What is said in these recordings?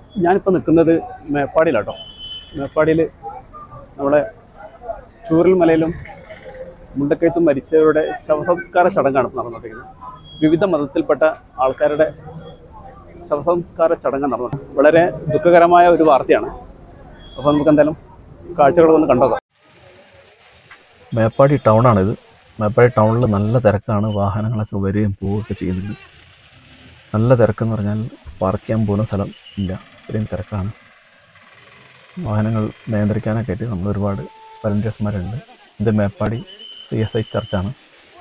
ഞാനിപ്പോൾ നിൽക്കുന്നത് മേപ്പാടിയിലാട്ടോ മേപ്പാടിയിൽ നമ്മളെ ചൂരൽ മലയിലും മുണ്ടക്കയത്തും മരിച്ചവരുടെ ശവസംസ്കാര ചടങ്ങാണ് ഇപ്പോൾ നടന്നുകൊണ്ടിരിക്കുന്നത് വിവിധ മതത്തിൽപ്പെട്ട ആൾക്കാരുടെ ശവസംസ്കാര ചടങ്ങ് നടന്നത് വളരെ ദുഃഖകരമായ ഒരു വാർത്തയാണ് അപ്പോൾ നമുക്ക് എന്തായാലും കാഴ്ചകൾ ഒന്ന് കണ്ടോക്കാം മേപ്പാടി ടൗണാണിത് മേപ്പാടി ടൗണിൽ നല്ല തിരക്കാണ് വാഹനങ്ങളൊക്കെ വരികയും പോവുകയൊക്കെ ചെയ്യുന്നുണ്ട് നല്ല തിരക്കെന്ന് പറഞ്ഞാൽ പാർക്ക് ചെയ്യാൻ പോകുന്ന സ്ഥലം ഇല്ല ഇത്രയും തിരക്കാണ് വാഹനങ്ങൾ നിയന്ത്രിക്കാനൊക്കെ ആയിട്ട് നമ്മൾ ഒരുപാട് വളണ്ടിയേഴ്സ്മാരുണ്ട് ഇത് മേപ്പാടി സി എസ് ഐ ചർച്ചാണ്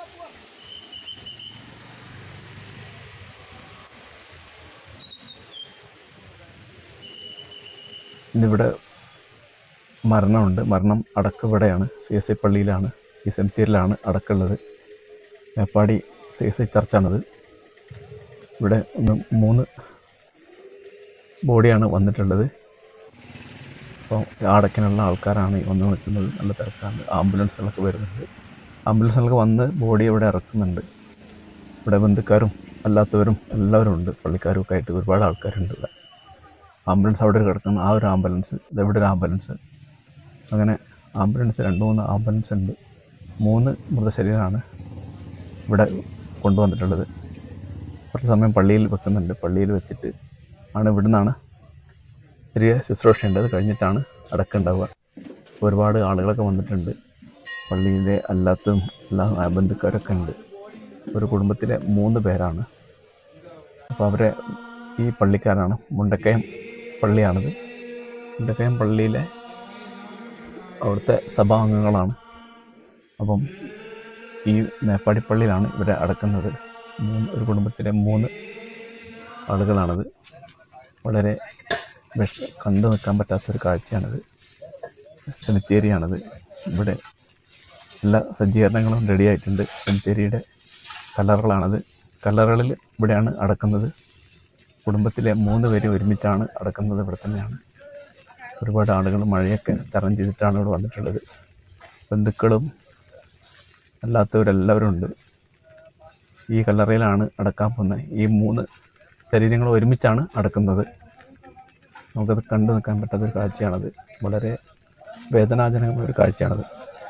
ഇന്നിവിടെ മരണമുണ്ട് മരണം അടക്കം ഇവിടെയാണ് സി എസ് ഐ പള്ളിയിലാണ് ഈ സെമിത്തേരിയിലാണ് അടക്കമുള്ളത് മേപ്പാടി സി എസ് ഐ ചർച്ചാണിത് ഇവിടെ ഒന്ന് മൂന്ന് ബോഡിയാണ് വന്നിട്ടുള്ളത് അപ്പോൾ അടക്കിനുള്ള ആൾക്കാരാണ് ഈ വന്ന് നിൽക്കുന്നത് നല്ല തിരക്കാണ് ആംബുലൻസുകളൊക്കെ വരുന്നുണ്ട് ആംബുലൻസുകളൊക്കെ വന്ന് ബോഡി ഇവിടെ ഇറക്കുന്നുണ്ട് ഇവിടെ ബന്ധുക്കാരും അല്ലാത്തവരും എല്ലാവരും ഉണ്ട് പള്ളിക്കാരും ഒക്കെ ആയിട്ട് ഒരുപാട് ആൾക്കാരുണ്ട് ഇവിടെ ആംബുലൻസ് അവിടെ കിടക്കുന്ന ആ ഒരു ആംബുലൻസ് ഇതെവിടെ ഒരു ആംബുലൻസ് അങ്ങനെ ആംബുലൻസ് രണ്ട് മൂന്ന് ആംബുലൻസ് ഉണ്ട് മൂന്ന് മൃതശരീരമാണ് ഇവിടെ കൊണ്ടുവന്നിട്ടുള്ളത് കുറച്ച് സമയം പള്ളിയിൽ വെക്കുന്നുണ്ട് പള്ളിയിൽ വെച്ചിട്ട് ആണ് ഇവിടുന്നാണ് ചെറിയ ശുശ്രൂഷയുണ്ട് അത് കഴിഞ്ഞിട്ടാണ് അടക്കമുണ്ടാവുക ഒരുപാട് ആളുകളൊക്കെ വന്നിട്ടുണ്ട് പള്ളിയിലെ അല്ലാത്തതും എല്ലാ ബന്ധുക്കാരൊക്കെ ഉണ്ട് ഒരു കുടുംബത്തിലെ മൂന്ന് പേരാണ് അപ്പോൾ അവരെ ഈ പള്ളിക്കാരാണ് മുണ്ടക്കയം പള്ളിയാണിത് മുണ്ടക്കയം പള്ളിയിലെ അവിടുത്തെ സഭാംഗങ്ങളാണ് അപ്പം ഈ മേപ്പാടി പള്ളിയിലാണ് ഇവരെ അടക്കുന്നത് മൂന്ന് ഒരു കുടുംബത്തിലെ മൂന്ന് ആളുകളാണത് വളരെ വിഷ കണ്ടു നിൽക്കാൻ പറ്റാത്തൊരു കാഴ്ചയാണിത് സെമിത്തേരിയാണിത് ഇവിടെ എല്ലാ സജ്ജീകരണങ്ങളും റെഡി ആയിട്ടുണ്ട് സെമിത്തേരിയുടെ കല്ലറുകളാണത് കല്ലറുകളിൽ ഇവിടെയാണ് അടക്കുന്നത് കുടുംബത്തിലെ മൂന്ന് പേര് ഒരുമിച്ചാണ് അടക്കുന്നത് ഇവിടെ തന്നെയാണ് ഒരുപാട് ആളുകൾ മഴയൊക്കെ തരണം ചെയ്തിട്ടാണ് ഇവിടെ വന്നിട്ടുള്ളത് ബന്ധുക്കളും അല്ലാത്തവരെല്ലാവരും ഉണ്ട് ഈ കല്ലറയിലാണ് അടക്കാൻ പോകുന്നത് ഈ മൂന്ന് ശരീരങ്ങൾ ഒരുമിച്ചാണ് അടക്കുന്നത് നമുക്കത് കണ്ടു നിൽക്കാൻ പറ്റാത്തൊരു കാഴ്ചയാണത് വളരെ വേദനാജനകമായ ഒരു കാഴ്ചയാണത്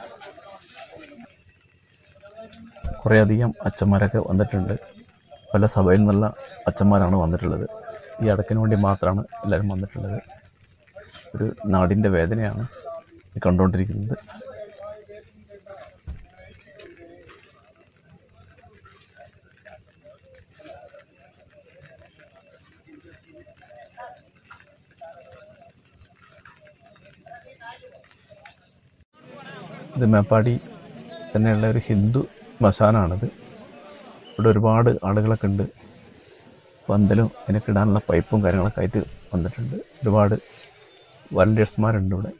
കുറേയധികം അച്ഛന്മാരൊക്കെ വന്നിട്ടുണ്ട് പല സഭയിൽ നിന്നുള്ള അച്ഛന്മാരാണ് വന്നിട്ടുള്ളത് ഈ അടക്കിന് വേണ്ടി മാത്രമാണ് എല്ലാവരും വന്നിട്ടുള്ളത് ഒരു നാടിൻ്റെ വേദനയാണ് ഈ കണ്ടുകൊണ്ടിരിക്കുന്നത് ഇത് മേപ്പാടി തന്നെയുള്ള ഒരു ഹിന്ദു ശ്മശാനാണിത് ഇവിടെ ഒരുപാട് ആളുകളൊക്കെ ഉണ്ട് പന്തലും അതിനൊക്കെ ഇടാനുള്ള പൈപ്പും കാര്യങ്ങളൊക്കെ ആയിട്ട് വന്നിട്ടുണ്ട് ഒരുപാട് വളണ്ടിയേഴ്സ്മാരുണ്ട് ഇവിടെ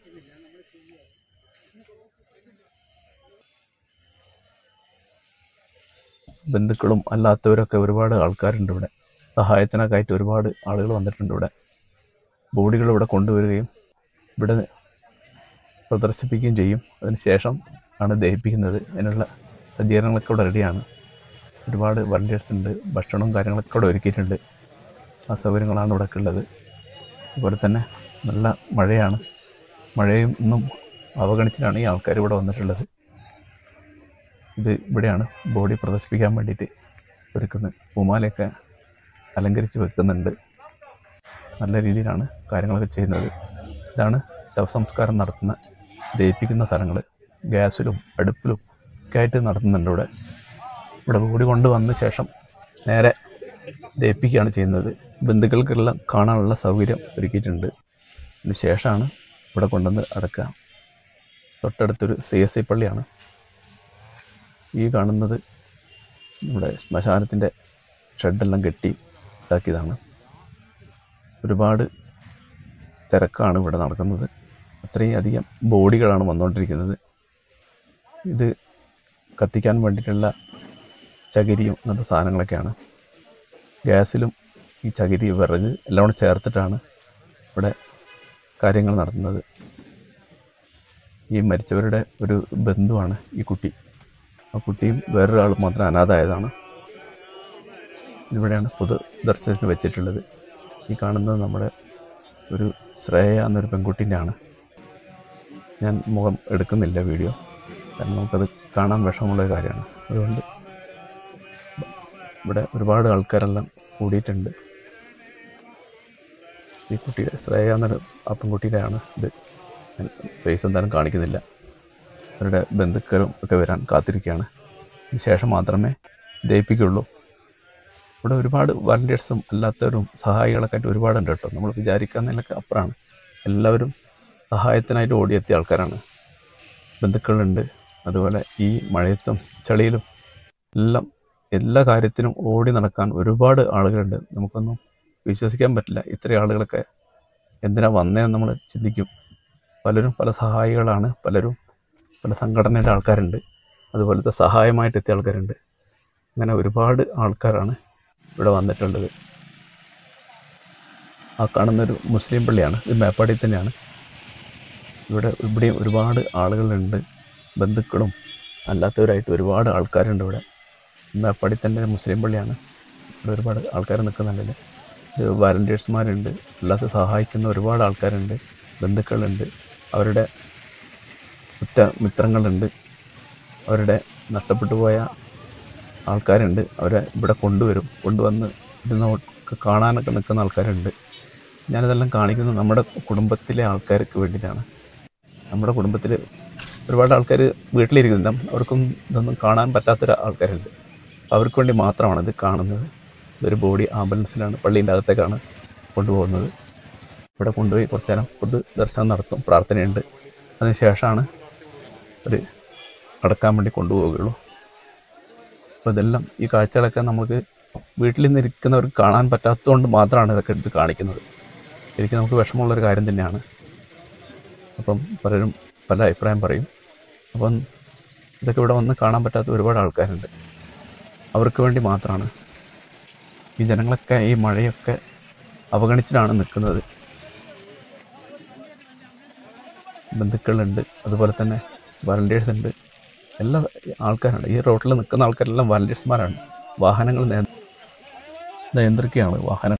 ബന്ധുക്കളും അല്ലാത്തവരൊക്കെ ഒരുപാട് ആൾക്കാരുണ്ട് ഇവിടെ സഹായത്തിനൊക്കെ ആയിട്ട് ഒരുപാട് ആളുകൾ വന്നിട്ടുണ്ട് ഇവിടെ ബോഡികൾ ഇവിടെ കൊണ്ടുവരികയും ഇവിടെ പ്രദർശിപ്പിക്കുകയും ചെയ്യും അതിനുശേഷം ആണ് ദഹിപ്പിക്കുന്നത് അതിനുള്ള സജ്ജീകരണങ്ങളൊക്കെ ഇവിടെ റെഡിയാണ് ഒരുപാട് വളണ്ടിയേഴ്സ് ഉണ്ട് ഭക്ഷണവും കാര്യങ്ങളൊക്കെ ഇവിടെ ഒരുക്കിയിട്ടുണ്ട് ആ സൗകര്യങ്ങളാണ് ഇവിടെ ഉള്ളത് അതുപോലെ തന്നെ നല്ല മഴയാണ് മഴയും ഒന്നും അവഗണിച്ചിട്ടാണ് ഈ ആൾക്കാർ ഇവിടെ വന്നിട്ടുള്ളത് ഇത് ഇവിടെയാണ് ബോഡി പ്രദർശിപ്പിക്കാൻ വേണ്ടിയിട്ട് ഒരുക്കുന്നത് പൂമാലയൊക്കെ അലങ്കരിച്ച് വെക്കുന്നുണ്ട് നല്ല രീതിയിലാണ് കാര്യങ്ങളൊക്കെ ചെയ്യുന്നത് ഇതാണ് ശവസംസ്കാരം നടത്തുന്ന ദഹിപ്പിക്കുന്ന സ്ഥലങ്ങൾ ഗ്യാസിലും അടുപ്പിലും ഒക്കെ ആയിട്ട് നടത്തുന്നുണ്ട് ഇവിടെ ഇവിടെ ബോഡി കൊണ്ടുവന്ന ശേഷം നേരെ ദഹിപ്പിക്കുകയാണ് ചെയ്യുന്നത് ബന്ധുക്കൾക്കെല്ലാം കാണാനുള്ള സൗകര്യം ഒരുക്കിയിട്ടുണ്ട് അതിന് ശേഷമാണ് ഇവിടെ കൊണ്ടുവന്ന് അടക്കുക തൊട്ടടുത്തൊരു സി എസ് ഐ പള്ളിയാണ് ഈ കാണുന്നത് നമ്മുടെ ശ്മശാനത്തിൻ്റെ ഷെഡെല്ലാം കെട്ടി ഇതാക്കിയതാണ് ഒരുപാട് തിരക്കാണ് ഇവിടെ നടക്കുന്നത് അത്രയും അധികം ബോഡികളാണ് വന്നുകൊണ്ടിരിക്കുന്നത് ഇത് കത്തിക്കാൻ വേണ്ടിയിട്ടുള്ള ചകിരിയും അങ്ങനത്തെ സാധനങ്ങളൊക്കെയാണ് ഗ്യാസിലും ഈ ചകിരി വിറക് എല്ലാം കൂടെ ചേർത്തിട്ടാണ് ഇവിടെ കാര്യങ്ങൾ നടത്തുന്നത് ഈ മരിച്ചവരുടെ ഒരു ബന്ധുവാണ് ഈ കുട്ടി ആ കുട്ടിയും വേറൊരാൾ മാത്രം അനാഥായതാണ് ഇവിടെയാണ് പൊതു ദർശനത്തിന് വെച്ചിട്ടുള്ളത് ഈ കാണുന്നത് നമ്മുടെ ഒരു ശ്രേയ എന്നൊരു പെൺകുട്ടീൻ്റെ ആണ് ഞാൻ മുഖം എടുക്കുന്നില്ല വീഡിയോ കാരണം നമുക്കത് കാണാൻ വിഷമമുള്ള കാര്യമാണ് അതുകൊണ്ട് ഇവിടെ ഒരുപാട് ആൾക്കാരെല്ലാം കൂടിയിട്ടുണ്ട് ഈ കുട്ടിയുടെ ശ്രേയ എന്നൊരു ആ പെൺകുട്ടിയുടെ ആണ് ഇത് ഫേസ് എന്തായാലും കാണിക്കുന്നില്ല അവരുടെ ബന്ധുക്കളും ഒക്കെ വരാൻ കാത്തിരിക്കുകയാണ് അതിന് ശേഷം മാത്രമേ ദയിപ്പിക്കുള്ളൂ ഇവിടെ ഒരുപാട് വളണ്ടിയേഴ്സും അല്ലാത്തവരും സഹായികളൊക്കെ ആയിട്ട് ഒരുപാടുണ്ട് കേട്ടോ നമ്മൾ വിചാരിക്കുന്നതിലൊക്കെ അപ്പുറമാണ് എല്ലാവരും സഹായത്തിനായിട്ട് ഓടിയെത്തിയ ആൾക്കാരാണ് ബന്ധുക്കളുണ്ട് അതുപോലെ ഈ മഴയത്തും ചളിയിലും എല്ലാം എല്ലാ കാര്യത്തിനും ഓടി നടക്കാൻ ഒരുപാട് ആളുകളുണ്ട് നമുക്കൊന്നും വിശ്വസിക്കാൻ പറ്റില്ല ഇത്രയും ആളുകളൊക്കെ എന്തിനാ വന്നതെന്ന് നമ്മൾ ചിന്തിക്കും പലരും പല സഹായികളാണ് പലരും പല സംഘടനയുടെ ആൾക്കാരുണ്ട് അതുപോലത്തെ സഹായമായിട്ട് എത്തിയ ആൾക്കാരുണ്ട് അങ്ങനെ ഒരുപാട് ആൾക്കാരാണ് ഇവിടെ വന്നിട്ടുള്ളത് ആ കാണുന്നൊരു മുസ്ലിം പള്ളിയാണ് ഇത് മേപ്പാടി തന്നെയാണ് ഇവിടെ ഇവിടെയും ഒരുപാട് ആളുകളുണ്ട് ബന്ധുക്കളും അല്ലാത്തവരായിട്ട് ഒരുപാട് ആൾക്കാരുണ്ട് ഇവിടെ മേപ്പാടി തന്നെ ഒരു മുസ്ലിം പള്ളിയാണ് ഇവിടെ ഒരുപാട് ആൾക്കാർ നിൽക്കുന്നുണ്ട് ഇത് വാലണ്ടിയേഴ്സ്മാരുണ്ട് അല്ലാതെ സഹായിക്കുന്ന ഒരുപാട് ആൾക്കാരുണ്ട് ബന്ധുക്കളുണ്ട് അവരുടെ ഉറ്റ മിത്രങ്ങളുണ്ട് അവരുടെ നഷ്ടപ്പെട്ടു പോയ ആൾക്കാരുണ്ട് അവരെ ഇവിടെ കൊണ്ടുവരും കൊണ്ടുവന്ന് ഇത് നമുക്ക് കാണാനൊക്കെ നിൽക്കുന്ന ആൾക്കാരുണ്ട് ഞാനിതെല്ലാം കാണിക്കുന്നത് നമ്മുടെ കുടുംബത്തിലെ ആൾക്കാർക്ക് വേണ്ടിയിട്ടാണ് നമ്മുടെ കുടുംബത്തിൽ ഒരുപാട് ആൾക്കാർ വീട്ടിലിരിക്കുന്നുണ്ട് അവർക്കും ഇതൊന്നും കാണാൻ പറ്റാത്ത ആൾക്കാരുണ്ട് അവർക്ക് വേണ്ടി മാത്രമാണ് ഇത് കാണുന്നത് ഇതൊരു ബോഡി ആംബുലൻസിലാണ് പള്ളീൻ്റെ അകത്തേക്കാണ് കൊണ്ടുപോകുന്നത് ഇവിടെ കൊണ്ടുപോയി കുറച്ച് നേരം പൊതു ദർശനം നടത്തും പ്രാർത്ഥനയുണ്ട് അതിനുശേഷമാണ് ഒരു അടക്കാൻ വേണ്ടി കൊണ്ടുപോവുകയുള്ളൂ അപ്പോൾ ഇതെല്ലാം ഈ കാഴ്ചകളൊക്കെ നമുക്ക് വീട്ടിൽ നിന്ന് ഇരിക്കുന്നവർക്ക് കാണാൻ പറ്റാത്തതുകൊണ്ട് മാത്രമാണ് ഇതൊക്കെ എടുത്ത് കാണിക്കുന്നത് ശരിക്കും നമുക്ക് വിഷമമുള്ളൊരു കാര്യം തന്നെയാണ് അപ്പം പലരും പല അഭിപ്രായം പറയും അപ്പം ഇതൊക്കെ ഇവിടെ വന്ന് കാണാൻ പറ്റാത്ത ഒരുപാട് ആൾക്കാരുണ്ട് അവർക്ക് വേണ്ടി മാത്രമാണ് ഈ ജനങ്ങളൊക്കെ ഈ മഴയൊക്കെ അവഗണിച്ചിട്ടാണ് നിൽക്കുന്നത് ബന്ധുക്കളുണ്ട് അതുപോലെ തന്നെ വളണ്ടിയേഴ്സ് ഉണ്ട് എല്ലാ ആൾക്കാരുണ്ട് ഈ റോഡിൽ നിൽക്കുന്ന ആൾക്കാരെല്ലാം വളണ്ടിയേഴ്സ്മാരാണ് വാഹനങ്ങൾ നിയ- നിയന്ത്രിക്കുകയാണ് വാഹനം